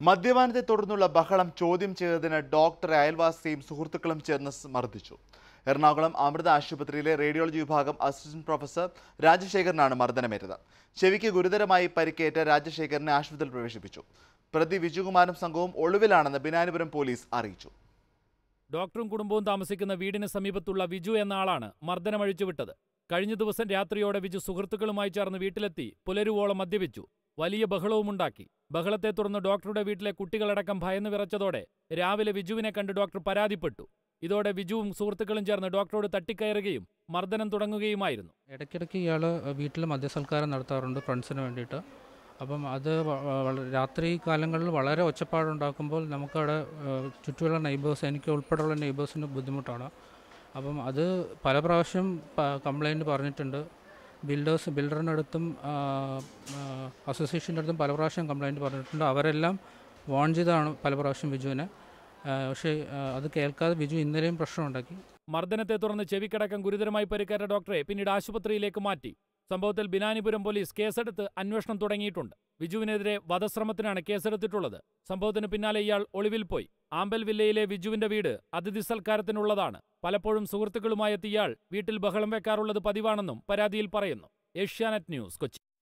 മദ്യപാനത്തെ തുടർന്നുള്ള ബഹളം ചോദ്യം ചെയ്തതിന് ഡോക്ടറെ അയൽവാസിയും സുഹൃത്തുക്കളും ചേർന്ന് മർദ്ദിച്ചു എറണാകുളം അമൃത ആശുപത്രിയിലെ റേഡിയോളജി വിഭാഗം അസിസ്റ്റന്റ് പ്രൊഫസർ രാജശേഖരനാണ് മർദ്ദനമേറ്റത് ചെവിക്ക് ഗുരുതരമായി പരിക്കേറ്റ രാജശേഖരനെ ആശുപത്രിയിൽ പ്രവേശിപ്പിച്ചു പ്രതി വിജയകുമാരും സംഘവും ഒളിവിലാണെന്ന് ബിനാനിപുരം പോലീസ് അറിയിച്ചു ഡോക്ടറും കുടുംബവും താമസിക്കുന്ന വീടിന് സമീപത്തുള്ള വിജു എന്ന ആളാണ് മർദ്ദനമഴിച്ചു വിട്ടത് കഴിഞ്ഞ ദിവസം രാത്രിയോടെ വിജു സുഹൃത്തുക്കളുമായി ചേർന്ന് വീട്ടിലെത്തി പുലരുവോളം മദ്യപിച്ചു വലിയ ബഹളവുമുണ്ടാക്കി ബഹളത്തെ തുടർന്ന് ഡോക്ടറുടെ വീട്ടിലെ കുട്ടികളടക്കം ഭയന്നു വിറച്ചതോടെ രാവിലെ വിജുവിനെ കണ്ട് ഡോക്ടർ പരാതിപ്പെട്ടു ഇതോടെ വിജുവും സുഹൃത്തുക്കളും ചേർന്ന് ഡോക്ടറോട് തട്ടിക്കയറുകയും മർദ്ദനം തുടങ്ങുകയുമായിരുന്നു ഇടയ്ക്കിടയ്ക്ക് ഇയാൾ വീട്ടിൽ മദ്യസൽക്കാരം നടത്താറുണ്ട് ഫ്രണ്ട്സിന് വേണ്ടിയിട്ട് അപ്പം അത് വ- വള- രാത്രി കാലങ്ങളിൽ വളരെ ഒച്ചപ്പാടുണ്ടാക്കുമ്പോൾ നമുക്കവിടെ ഏഹ്, ചുറ്റുമുള്ള നെയ്ബേഴ്സ് എനിക്ക് ഉൾപ്പെടെയുള്ള നെയ്ബേഴ്സിന് ബുദ്ധിമുട്ടാണ് അപ്പം അത് പല പ്രാവശ്യം കംപ്ലൈൻറ്റ് പറഞ്ഞിട്ടുണ്ട് ബിൽഡേഴ്സ് ബിൽഡറിനടുത്തും അസോസിയേഷൻ്റെ അടുത്തും പല പ്രാവശ്യം കംപ്ലൈൻറ്റ് പറഞ്ഞിട്ടുണ്ട് അവരെല്ലാം വാൺ ചെയ്താണ് പല പ്രാവശ്യം വിജുവിനെ ഏഹ്, പക്ഷേ ഏഹ്, അത് കേൾക്കാതെ വിജു ഇന്നലെയും പ്രശ്നമുണ്ടാക്കി മർദ്ദനത്തെ തുടർന്ന് ചെവിക്കടക്കം ഗുരുതരമായി പരിക്കേറ്റ ഡോക്ടറെ പിന്നീട് ആശുപത്രിയിലേക്ക് മാറ്റി സംഭവത്തിൽ ബിനാനിപുരം പോലീസ് കേസെടുത്ത് അന്വേഷണം തുടങ്ങിയിട്ടുണ്ട് വിജുവിനെതിരെ വധശ്രമത്തിനാണ് കേസെടുത്തിട്ടുള്ളത് സംഭവത്തിന് പിന്നാലെ ഇയാൾ ഒളിവിൽ പോയി ആമ്പൽ വില്ലയിലെ വിജുവിന്റെ വീട് അതിഥി സൽക്കാരത്തിനുള്ളതാണ് പലപ്പോഴും സുഹൃത്തുക്കളുമായി എത്തിയ ഇയാൾ വീട്ടിൽ ബഹളം വെക്കാറുള്ളത് പതിവാണെന്നും പരാതിയിൽ പറയുന്നു ഏഷ്യാനെറ്റ് ന്യൂസ് കൊച്ചി